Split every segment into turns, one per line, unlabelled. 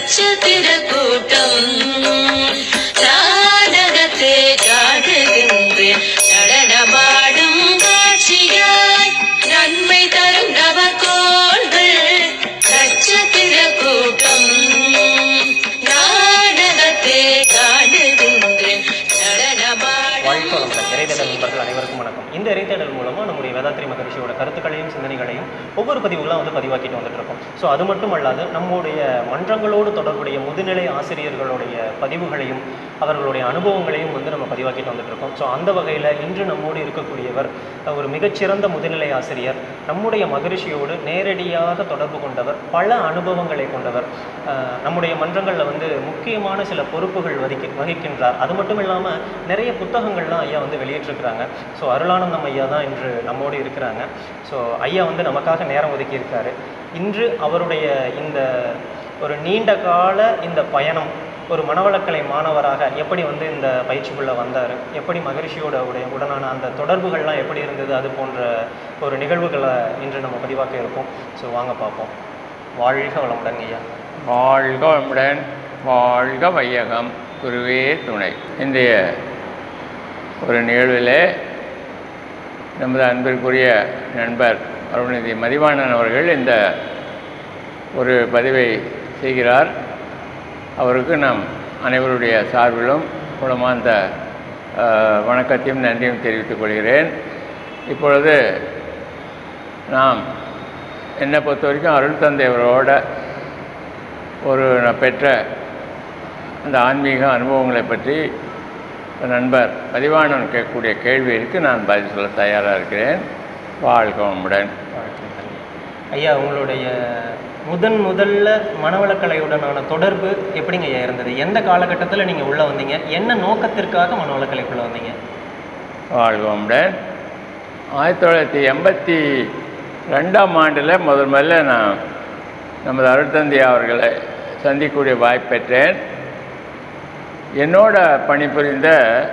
நட்சத்திர கூட்டம் நாடகத்தை காட்டுகின்றேன் நடனமாடும் காட்சியாய் நன்மை தரும் நவக்கோள்கள் நட்சத்திர கூட்டம் நாடகத்தை காட்டுகின்றேன் நடனமாடும்
வாழ்க்கை வளமுடன் இறைத்தேடல் நண்பர்கள் அனைவருக்கும் வணக்கம் இந்த இறைத்தேடல் மூலமாக நம்முடைய வேதாத்திரி மகரிஷியோட கருத்துக்களையும் சிந்தனைகளையும் ஒவ்வொரு பதிவுலாம் வந்து பதிவாக்கிட்டு வந்துட்டு இருக்கோம் ஸோ அது மட்டும் அல்லாது நம்முடைய மன்றங்களோடு தொடர்புடைய முதுநிலை ஆசிரியர்களுடைய பதிவுகளையும் அவர்களுடைய அனுபவங்களையும் வந்து நம்ம பதிவாக்கிட்டு வந்துட்டு இருக்கோம் ஸோ அந்த வகையில் இன்று நம்மோடு இருக்கக்கூடியவர் அஹ், ஒரு மிகச்சிறந்த முதுநிலை ஆசிரியர் நம்முடைய மகரிஷியோடு நேரடியாக தொடர்பு கொண்டவர் பல அனுபவங்களை கொண்டவர் அஹ், நம்முடைய மன்றங்களில் வந்து முக்கியமான சில பொறுப்புகள் வகிக்க வகிக்கின்றார் அது மட்டும் இல்லாமல் நிறைய புத்தகங்கள்லாம் ஐயா வந்து வெளியிட்டிருக்கிறாங்க ஸோ அருளானந்தம் ஐயா தான் இன்று நம்மோடு இருக்கிறாங்க ஸோ ஐயா வந்து நமக்காக நேரம் ஒதுக்கி இருக்காரு இன்று அவருடைய இந்த ஒரு நீண்ட கால இந்த பயணம் ஒரு மனவளக்கலை மாணவராக எப்படி வந்து இந்த பயிற்சிக்குள்ளே வந்தார் எப்படி மகரிஷியோட உடைய உடனான அந்த தொடர்புகள்லாம் எப்படி இருந்தது அது போன்ற ஒரு நிகழ்வுகளை இன்று நம்ம பதிவாக்க இருக்கோம் ஸோ வாங்க பார்ப்போம் வாழ்க வளமுடன் ஐயா
வாழ்க வளமுடன் வாழ்க வையகம் குருவே துணை இன்றைய ஒரு நிகழ்விலே நமது அன்பிற்குரிய நண்பர் அருள்நிதி மதிவாணன் அவர்கள் இந்த ஒரு பதிவை செய்கிறார் அவருக்கு நாம் அனைவருடைய சார்பிலும் குளமார்ந்த அஹ், வணக்கத்தையும் நன்றியும் தெரிவித்துக் கொள்கிறேன் இப்பொழுது நாம் என்னை பொறுத்த வரைக்கும் அருள் தந்தையவரோட ஒரு நான் பெற்ற அந்த ஆன்மீக அனுபவங்களை பற்றி நண்பர் பதிவானவன் கேட்கக்கூடிய கேள்விகளுக்கு நான் பதில் சொல்ல தயாராக இருக்கிறேன் வாழ்க வளமுடன்
வாழ்த்துக்கள். ஐயா உங்களுடைய முதன் முதல்ல மனவளக்கலையுடனான தொடர்பு எப்படிங்க ஐயா இருந்தது எந்த காலகட்டத்தில் நீங்கள் உள்ளே வந்தீங்க என்ன நோக்கத்திற்காக மனவளக்கலைக்குள்ளே வந்தீங்க
வாழ்க வளமுடன் ஆயிரத்தி தொள்ளாயிரத்தி எண்பத்தி ரெண்டாம் ஆண்டில் முதல் முதல்ல நான் நமது அருட்தந்தி அவர்களை சந்திக்கக்கூடிய வாய்ப்பு பெற்றேன் என்னோட பணிபுரிந்த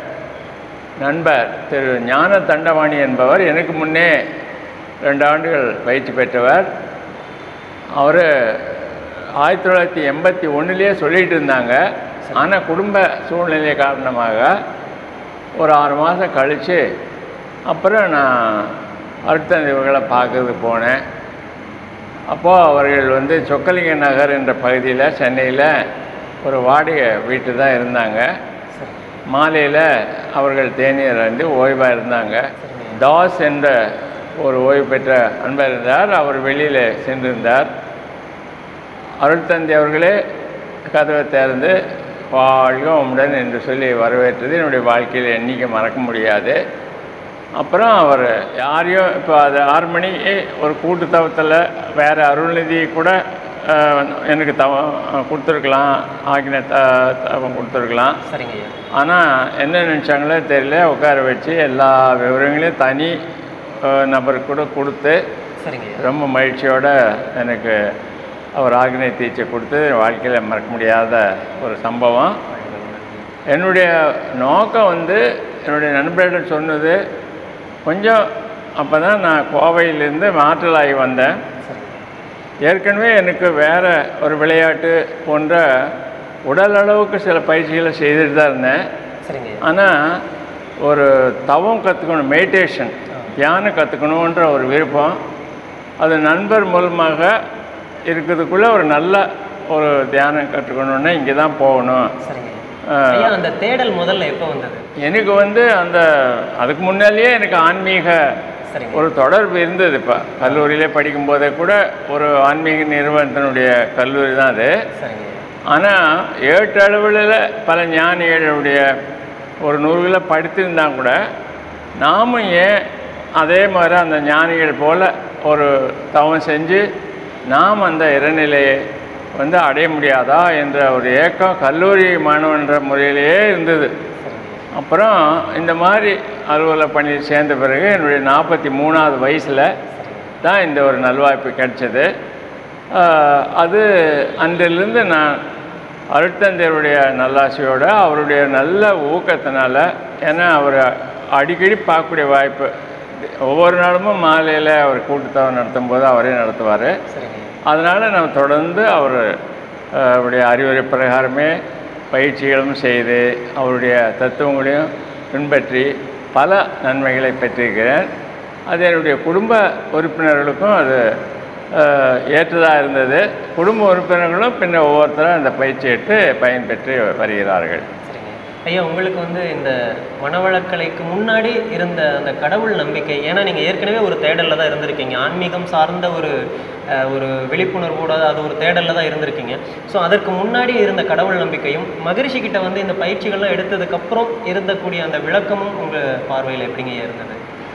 நண்பர் திரு ஞான தண்டவாணி என்பவர் எனக்கு முன்னே ரெண்டு ஆண்டுகள் பயிற்சி பெற்றவர் அவர் ஆயிரத்தி தொள்ளாயிரத்தி எண்பத்தி ஒன்றுலேயே சொல்லிட்டு இருந்தாங்க ஆனால் குடும்ப சூழ்நிலை காரணமாக ஒரு ஆறு மாதம் கழித்து அப்புறம் நான் அருட்தந்தை இவர்களை பார்க்கறதுக்கு போனேன் அப்போது அவர்கள் வந்து சொக்கலிங்க நகர் என்ற பகுதியில் சென்னையில் ஒரு வாடகை வீட்டு தான் இருந்தாங்க
சரி
மாலையில் அவர்கள் தேநீர் வந்து ஓய்வாக இருந்தாங்க தாஸ் என்ற ஒரு ஓய்வு பெற்ற அன்பர் இருந்தார் அவர் வெளியில் சென்றிருந்தார் அருட்தந்தை அவர்களே கதவை திறந்து வாழ்க உம்முடன் என்று சொல்லி வரவேற்றது என்னுடைய வாழ்க்கையில் என்றைக்கும் மறக்க முடியாது அப்புறம் அவர் யாரையும் இப்போ அது ஆறு மணி ஒரு கூட்டு தவத்தில் வேறு அருள்நிதி கூட அஹ், எனக்கு தவம் கொடுத்துருக்கலாம் ஆகின த தவம் கொடுத்துருக்கலாம்
சரிங்க ஐயா
ஆனால் என்ன நினச்சாங்களோ தெரியல உட்கார வச்சு எல்லா விவரங்களையும் தனி அஹ், நபருக்கு கூட கொடுத்து
சரிங்க ஐயா
ரொம்ப மகிழ்ச்சியோட எனக்கு அவர் ஆக்னை தீட்சை கொடுத்து வாழ்க்கையில் மறக்க முடியாத ஒரு சம்பவம்
வாழ்க வளமுடன் ஐயா.
என்னுடைய நோக்கம் வந்து என்னுடைய நண்பரிடம் சொன்னது கொஞ்சம் அப்போ தான் நான் கோவையிலேருந்து மாற்றலாகி வந்தேன்
சரிங்க
ஏற்கனவே எனக்கு வேறு ஒரு விளையாட்டு போன்ற உடல் அளவுக்கு சில பயிற்சிகளை செய்துட்டு தான் இருந்தேன்
சரிங்க ஐயா
ஆனால் ஒரு தவம் கற்றுக்கணும் மெடிடேஷன் தியானம் கற்றுக்கணுன்ற ஒரு விருப்பம் அது நண்பர் மூலமாக இருக்கிறதுக்குள்ளே ஒரு நல்ல ஒரு தியானம் கற்றுக்கணுன்னா இங்கே தான் போகணும்
சரிங்க ஐயா.
அஹ்,
ஐயா அந்த தேடல் முதல்ல எப்போ வந்தது
எனக்கு வந்து அந்த அதுக்கு முன்னாலேயே எனக்கு ஆன்மீக
சரிங்க
ஒரு தொடர்பு இருந்தது இப்போ கல்லூரியிலே படிக்கும்போதே கூட ஒரு ஆன்மீக நிறுவனத்தினுடைய கல்லூரி தான் அது
சரிங்க ஐயா
ஆனால் ஏட்டு அளவில் பல ஞானிகளுடைய ஒரு நூல்களை படித்திருந்தா கூட நாமும் ஏன் அதே மாதிரி அந்த ஞானிகள் போல் ஒரு தவம் செஞ்சு நாம் அந்த இறைநிலையை வந்து அடைய முடியாதா என்ற ஒரு ஏக்கம் கல்லூரி மாணவன்ற முறையிலேயே இருந்தது
சரிங்க ஐயா
அப்புறம் இந்த மாதிரி அலுவலக பணியில் சேர்ந்த பிறகு என்னுடைய நாற்பத்தி மூணாவது வயசில் தான் இந்த ஒரு நல்வாய்ப்பு கிடைச்சது ஆஹ் அது அன்றிலிருந்து நான் அருட்தந்தையருடைய நல்லாசையோட அவருடைய நல்ல ஊக்கத்தினால ஏன்னா அவர் அடிக்கடி பார்க்கக்கூடிய வாய்ப்பு ஒவ்வொரு நாளும் மாலையில் அவர் கூட்டுத்தவம் நடத்தும் போது அவரே நடத்துவார்
சரிங்க ஐயா
அதனால் நான் தொடர்ந்து அவர் அஹ், அவருடைய அறிவுரை பிரகாரமே பயிற்சிகளும் செய்து அவருடைய தத்துவங்களையும் பின்பற்றி பல நன்மைகளை பெற்றிருக்கிறேன் அது என்னுடைய குடும்ப உறுப்பினர்களுக்கும் அது ஏற்றதாக இருந்தது குடும்ப உறுப்பினர்களும் பின்ன ஒவ்வொருத்தரும் அந்த பயிற்சி எடுத்து பயன்பெற்று வருகிறார்கள்
சரிங்க ஐயா உங்களுக்கு வந்து இந்த மனவளக்கலைக்கு முன்னாடி இருந்த அந்த கடவுள் நம்பிக்கை ஏன்னா நீங்கள் ஏற்கனவே ஒரு தேடலில் தான் இருந்திருக்கீங்க ஆன்மீகம் சார்ந்த ஒரு அஹ், ஒரு விழிப்புணர்வோட அது ஒரு தேடலில் தான் இருந்திருக்கீங்க ஸோ அதற்கு முன்னாடி இருந்த கடவுள் நம்பிக்கையும் மகரிஷி கிட்ட வந்து இந்த பயிற்சிகள்லாம் எடுத்ததுக்கப்புறம் இருந்தக்கூடிய அந்த விளக்கமும் உங்கள் பார்வையில் எப்படிங்க ஐயா இருந்தது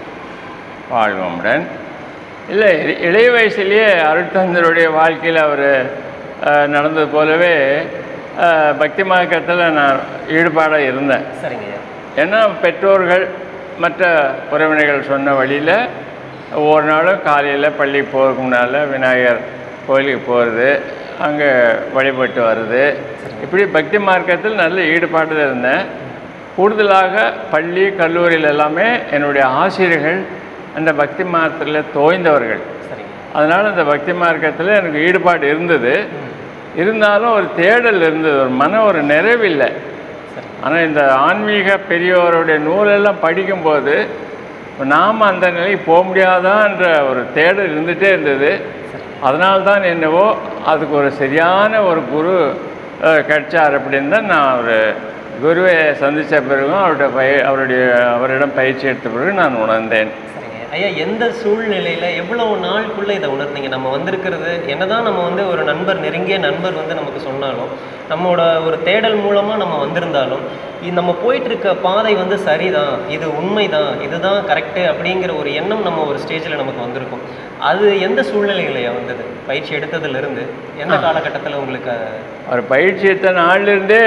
வாழ்வமுடன் இல்லை இ- இளைய வயசுலேயே அருட்தந்தருடைய வாழ்க்கையில் அவர் நடந்தது போலவே அஹ், பக்தி மார்க்கத்தில் நான் ஈடுபாடாக இருந்தேன்
சரிங்க ஐயா
ஏன்னா பெற்றோர்கள் மற்ற உறவினர்கள் சொன்ன வழியில் ஒவ்வொரு நாளும் காலையில் பள்ளிக்கு போகிறதுக்கு முன்னால் விநாயகர் கோயிலுக்கு போகிறது அங்கே வழிபட்டு வர்றது இப்படி பக்தி மார்க்கத்தில் நல்ல ஈடுபாட்டில் இருந்தேன் கூடுதலாக பள்ளி கல்லூரியில் எல்லாமே என்னுடைய ஆசிரியர்கள் அந்த பக்தி மார்க்கத்தில் தோய்ந்தவர்கள்
சரிங்க
அதனால் அந்த பக்தி மார்க்கத்தில் எனக்கு ஈடுபாடு இருந்தது இருந்தாலும் ஒரு தேடல் இருந்தது ஒரு மன ஒரு நிறைவில்லை
சரி
ஆனால் இந்த ஆன்மீக பெரியவருடைய நூலெல்லாம் படிக்கும்போது நாம் அந்த நிலைக்கு போக முடியாதான்ற ஒரு தேடல் இருந்துகிட்டே இருந்தது அதனால்தான் என்னவோ அதுக்கு ஒரு சரியான ஒரு குரு அஹ், கிடைச்சார் அப்படின்னு தான் நான் ஒரு குருவை சந்தித்த பிறகும் அவருடைய பய அவருடைய அவரிடம் பயிற்சி எடுத்த பிறகு நான் உணர்ந்தேன்
சரிங்க ஐயா எந்த சூழ்நிலையில் எவ்வளவு நாளுக்குள்ளே இதை உணர்ந்தீங்க நம்ம வந்திருக்கிறது என்னதான் நம்ம வந்து ஒரு நண்பர் நெருங்கிய நண்பர் வந்து நமக்கு சொன்னாலும் நம்மளோட ஒரு தேடல் மூலமாக நம்ம வந்திருந்தாலும் இது நம்ம போயிட்டு இருக்க பாதை வந்து சரிதான் இது உண்மைதான் இதுதான் கரெக்டு அப்படிங்கிற ஒரு எண்ணம் நம்ம ஒரு ஸ்டேஜில் நமக்கு வந்திருக்கும் அது எந்த சூழ்நிலைகளையா வந்தது பயிற்சி எடுத்ததுலேருந்து எந்த காலகட்டத்தில் உங்களுக்கு
அவர் பயிற்சி எடுத்த நாள்லேருந்தே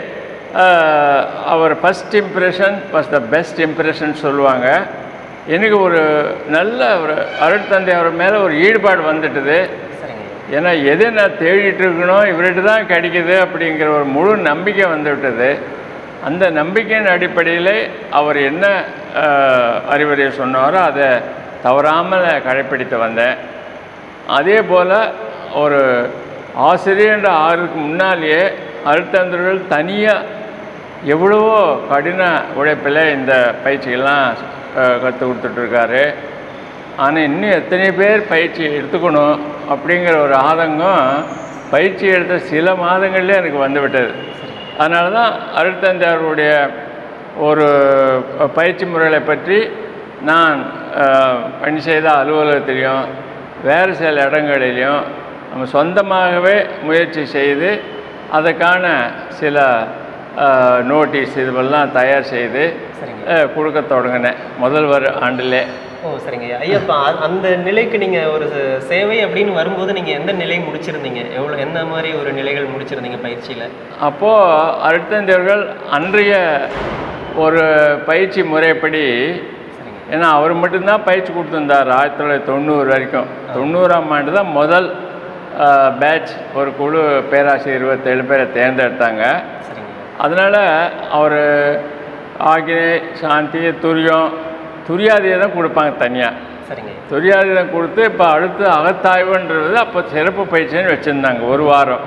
ஆஹ், அவர் first impression first the best impression சொல்லுவாங்க எனக்கு ஒரு நல்ல ஒரு அருட்தந்தை அவர் மேலே ஒரு ஈடுபாடு வந்துட்டுது
சரிங்க
ஏன்னா எதை நான் தேடிட்டு இருக்கணும் இவர்கிட்ட தான் கிடைக்குது அப்படிங்கிற ஒரு முழு நம்பிக்கை வந்து விட்டது அந்த நம்பிக்கையின் அடிப்படையில் அவர் என்ன ஆஹ், அறிவுரை சொன்னாரோ அதை தவறாமல் கடைப்பிடித்து வந்தேன் அதே போல் ஒரு ஆசிரியர் ஆறுக்கு முன்னாலேயே அருட்தந்தர்கள் தனியாக எவ்வளவோ கடின உழைப்பில் இந்த பயிற்சிகள்லாம் கற்றுக் கொடுத்துட்ருக்காரு ஆனால் இன்னும் எத்தனை பேர் பயிற்சி எடுத்துக்கணும் அப்படிங்கிற ஒரு ஆதங்கம் பயிற்சி எடுத்த சில மாதங்கள்லேயே எனக்கு வந்துவிட்டது அதனால தான் அருட்தந்தாருடைய ஒரு பயிற்சி முறைகளை பற்றி நான் அஹ், பணி செய்த அலுவலகத்திலையும் வேறு சில இடங்களிலையும் நம்ம சொந்தமாகவே முயற்சி செய்து அதற்கான சில நோட்டீஸ் இதுவெல்லாம் தயார் செய்து
சரிங்க
அஹ், கொடுக்க தொடங்கினேன் முதல்வர் ஆண்டிலே
ஓ சரிங்க ஐயா ஐயா இப்போ அந்த நிலைக்கு நீங்கள் ஒரு ச- சேவை அப்படின்னு வரும்போது நீங்கள் எந்த நிலை முடிச்சிருந்தீங்க எவ்வளோ எந்த மாதிரி ஒரு நிலைகள் முடிச்சிருந்தீங்க பயிற்சியில்
அப்போது அருட்தந்தையர்கள் அன்றைய ஒரு பயிற்சி முறைப்படி
சரிங்க
ஏன்னா அவர் மட்டும்தான் பயிற்சி கொடுத்துருந்தார் ஆயிரத்தி தொள்ளாயிரத்தி தொண்ணூறு வரைக்கும் தொண்ணூறாம் ஆண்டு தான் முதல் பேட்ச் ஒரு குழு பேராசிரியர் இருபத்தேழு பேரை தேர்ந்தெடுத்தாங்க
சரிங்க
அதனால் அவர் ஆகினே சாந்தி துரியம் துரியாதியை தான் கொடுப்பாங்க தனியாக
சரிங்க
துரியாதீதம் கொடுத்து இப்போ அடுத்து அகத்தாய்வுன்றது அப்போ சிறப்பு பயிற்சின்னு வச்சுருந்தாங்க ஒரு வாரம்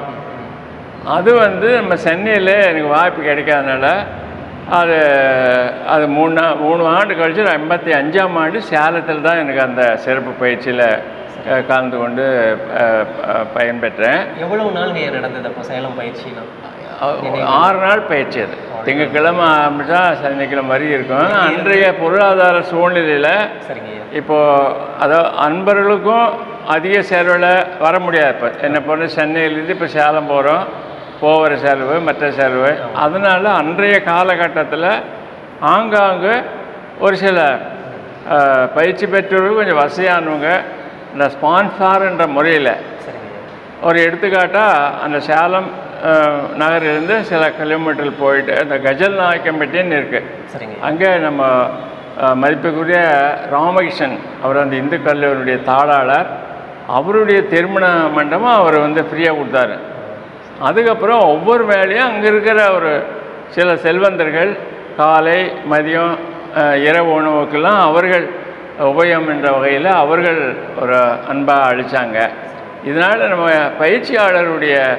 அது வந்து நம்ம சென்னையில் எனக்கு வாய்ப்பு கிடைக்காதனால அது அது மூணு நா- மூணு ஆண்டு கழிச்சு நான் எண்பத்தி அஞ்சாம் ஆண்டு சேலத்தில் தான் எனக்கு அந்த சிறப்பு பயிற்சியில் அஹ், கலந்து கொண்டு அஹ், அஹ், பயன்பெற்றேன்
எவ்வளவு நாளுங்க ஐயா நடந்தது அப்போ சேலம் பயிற்சிலாம்
அஹ், ஆறு நாள் பயிற்சி அது திங்கட்கிழமை ஆரம்பித்தா சனிக்கிழமை வரைக்கும் இருக்கும் அன்றைய பொருளாதார சூழ்நிலையில்
சரிங்க ஐயா
இப்போது அதாவது அன்பர்களுக்கும் அதிக செலவில் வர முடியாது இப்போ என்னை பொறுத்த சென்னையிலேருந்து இப்போ சேலம் போகிறோம் போகிற செலவு மற்ற செலவு அதனால் அன்றைய காலகட்டத்தில் ஆங்காங்கு ஒரு சில அஹ், பயிற்சி பெற்றவர்கள் கொஞ்சம் வசதியானவங்க இந்த ஸ்பான்சார்ன்ற முறையில்
சரிங்க ஐயா
ஒரு எடுத்துக்காட்டாக அந்த சேலம் அஹ், நகரிலிருந்து சில கிலோமீட்டர் போயிட்டு இந்த கஜல் நாயக்கம்பட்டின்னு இருக்குது
சரிங்க
அங்கே நம்ம அஹ், மதிப்புக்குரிய ராமகிருஷ்ணன் அவர் அந்த இந்து கல்லூரியுடைய தாளாளர் அவருடைய திருமண மண்டபம் அவர் வந்து ஃப்ரீயாக கொடுத்தாரு அதுக்கப்புறம் ஒவ்வொரு வேலையும் அங்கே இருக்கிற ஒரு சில செல்வந்தர்கள் காலை மதியம் அஹ், இரவு உணவுக்கெல்லாம் அவர்கள் உபயம் என்ற வகையில் அவர்கள் ஒரு அன்பாக அளித்தாங்க இதனால் நம்ம பயிற்சியாளருடைய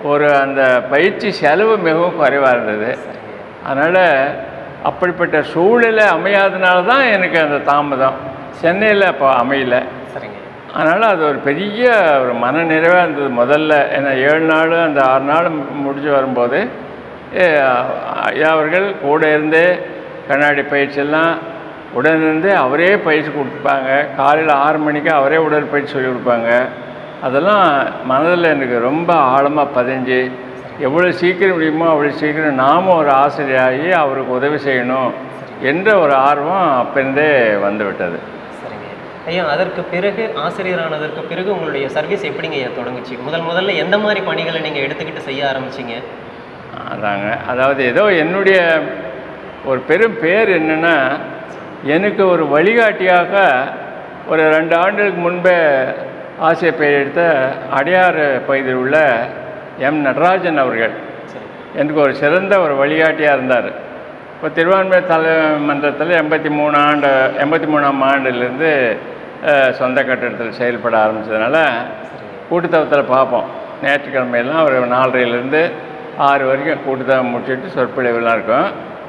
ஒரு அந்த பயிற்சி செலவு மிகவும் குறைவாக இருந்தது அதனால் அப்படிப்பட்ட சூழ்நிலை அமையாதனால தான் எனக்கு அந்த தாமதம் சென்னையில் அப்போ அமையல
சரிங்க
அதனால் அது ஒரு பெரிய ஒரு மன நிறைவாக இருந்தது முதல்ல ஏன்னா ஏழு நாள் அந்த ஆறு நாள் முடிஞ்சு வரும்போது ஏ, ஐயா அவர்கள் கூட இருந்தே கண்ணாடி பயிற்சியெல்லாம் உடனிருந்து அவரே பயிற்சி கொடுப்பாங்க காலையில் ஆறு மணிக்கு அவரே உடற்பயிற்சி சொல்லி கொடுப்பாங்க அதெல்லாம் மனதில் எனக்கு ரொம்ப ஆழமாக பதிஞ்சு எவ்வளோ சீக்கிரம் முடியுமோ அவ்வளோ சீக்கிரம் நாமும் ஒரு ஆசிரியராகி அவருக்கு உதவி செய்யணும் என்ற ஒரு ஆர்வம் அப்போருந்தே வந்து விட்டது
சரிங்க ஐயா அதற்கு பிறகு ஆசிரியரானதற்கு பிறகு உங்களுடைய சர்வீஸ் எப்படிங்க ஐயா தொடங்குச்சு முதல் முதல்ல எந்த மாதிரி பணிகளை நீங்கள் எடுத்துக்கிட்டு செய்ய ஆரம்பிச்சீங்க
அதாங்க அதாவது ஏதோ என்னுடைய ஒரு பெரும் பேர் என்னென்னா எனக்கு ஒரு வழிகாட்டியாக ஒரு ரெண்டு ஆண்டுகளுக்கு முன்பே ஆசிரியர் பெயர் எடுத்த அடையாறு பகுதியில் உள்ள எம் நடராஜன் அவர்கள்
சரி
எனக்கு ஒரு சிறந்த ஒரு வழிகாட்டியாக இருந்தார் இப்போ திருவான்மை தலைமன்றத்தில் எண்பத்தி மூணு ஆண்டு எண்பத்தி மூணாம் ஆண்டுலேருந்து அஹ், சொந்த கட்டிடத்தில் செயல்பட ஆரம்பித்ததுனால கூட்டுத்தவத்தில் பார்ப்போம் ஞாயிற்றுக்கிழமையெல்லாம் ஒரு நாலரைலேருந்து ஆறு வரைக்கும் கூட்டுத்தவம் முடிச்சுட்டு சொற்பொழிவுலாம் இருக்கும்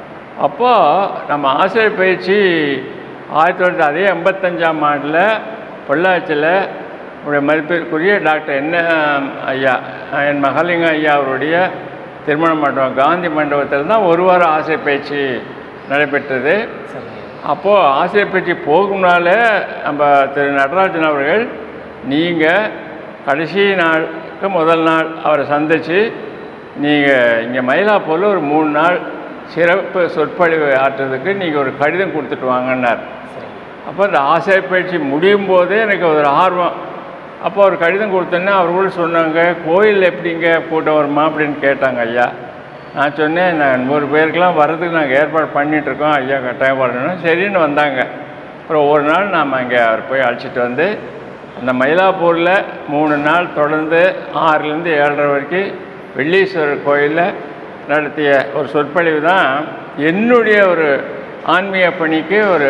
அப்போது நம்ம ஆசிரியர் பயிற்சி ஆயிரத்தி தொள்ளாயிரத்தி அதே எண்பத்தஞ்சாம் ஆண்டில் பொள்ளாச்சியில் உடைய மதிப்பிற்குரிய டாக்டர் என்ன ஐயா என் மகாலிங்க ஐயா அவருடைய திருமண மண்டபம் காந்தி மண்டபத்தில் தான் ஒரு வாரம் ஆசிரியர் பயிற்சி நடைபெற்றது
சரிங்க
அப்போது ஆசிரியர் பயிற்சி போகும்னாலே நம்ம திரு நடராஜன் அவர்கள் நீங்கள் கடைசி நாளுக்கு முதல் நாள் அவரை சந்தித்து நீங்கள் இங்கே மயிலாப்பூரில் ஒரு மூணு நாள் சிறப்பு சொற்பொழிவு ஆற்றுறதுக்கு நீங்கள் ஒரு கடிதம் கொடுத்துட்டு வாங்கன்னார்
சரிங்க
அப்போ அந்த ஆசிரியர் பயிற்சி முடியும் போதே எனக்கு ஒரு ஆர்வம் அப்போ ஒரு கடிதம் கொடுத்தோன்னே அவர் கூட சொன்னாங்க கோயில் எப்படிங்க கூட்டம் வருமா அப்படின்னு கேட்டாங்க ஐயா நான் சொன்னேன் நான் நூறு பேருக்கெல்லாம் வர்றதுக்கு நாங்கள் ஏற்பாடு பண்ணிட்டு இருக்கோம் ஐயா கட்டாயம் வரணும் சரின்னு வந்தாங்க அப்புறம் ஒரு நாள் நாம் அங்கே அவர் போய் அழைச்சிட்டு வந்து அந்த மயிலாப்பூரில் மூணு நாள் தொடர்ந்து ஆறுலேருந்து ஏழரை வரைக்கும் வெள்ளீஸ்வரர் கோயிலில் நடத்திய ஒரு சொற்பொழிவு தான் என்னுடைய ஒரு ஆன்மீக பணிக்கு ஒரு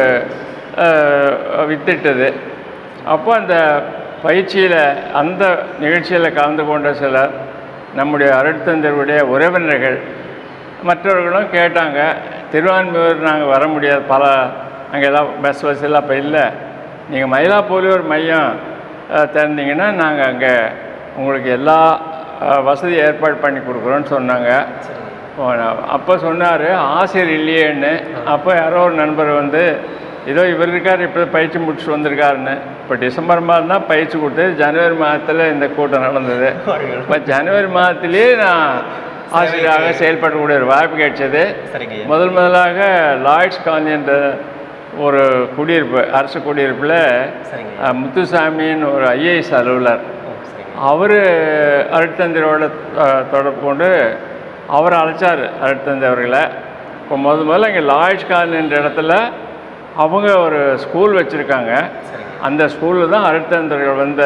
அஹ், வித்திட்டது அப்போ அந்த பயிற்சியில் அந்த நிகழ்ச்சியில் கலந்து கொண்ட சிலர் நம்முடைய அருட்தந்தருடைய உறவினர்கள் மற்றவர்களும் கேட்டாங்க திருவான்மையூர் நாங்கள் வர முடியாது பல அங்கே எல்லாம் பஸ் வசதியெல்லாம் இப்போ இல்லை நீங்கள் மயிலாப்பூரில் ஒரு மையம் அஹ், திறந்தீங்கன்னா நாங்கள் அங்கே உங்களுக்கு எல்லா அஹ், வசதி ஏற்பாடு பண்ணி கொடுக்குறோன்னு சொன்னாங்க
சரிங்க
அப்போ சொன்னார் ஆசிரியர் இல்லையேன்னு அப்போ யாரோ ஒரு நண்பர் வந்து ஏதோ இவர் இருக்கார் இப்போ பயிற்சி முடிச்சுட்டு வந்திருக்காருன்னு இப்போ டிசம்பர் மாதம் தான் பயிற்சி கொடுத்து ஜனவரி மாதத்தில் இந்த கூட்டம் நடந்தது இப்போ ஜனவரி மாதத்திலேயே நான் ஆசிரியராக செயல்படக்கூடிய ஒரு வாய்ப்பு கிடைச்சது
சரிங்க ஐயா
முதல் முதலாக லாய்ட்ஸ் காலனி என்ற ஒரு குடியிருப்பு அரசு குடியிருப்பில்
சரிங்க
அஹ், முத்துசாமின்னு ஒரு ஐஏஎஸ் அலுவலர்
ஓ சரிங்க
அவர் அருட்தந்தையோட அஹ், தொடர்பு கொண்டு அவர் அழைச்சார் அருட்தந்தை அவர்களை இப்போ முத முதல்ல இங்கே லாய்ட்ஸ் காலனின்ற இடத்துல அவங்க ஒரு ஸ்கூல் வச்சுருக்காங்க
சரிங்க
அந்த ஸ்கூலில் தான் அருட்தந்தர்கள் வந்து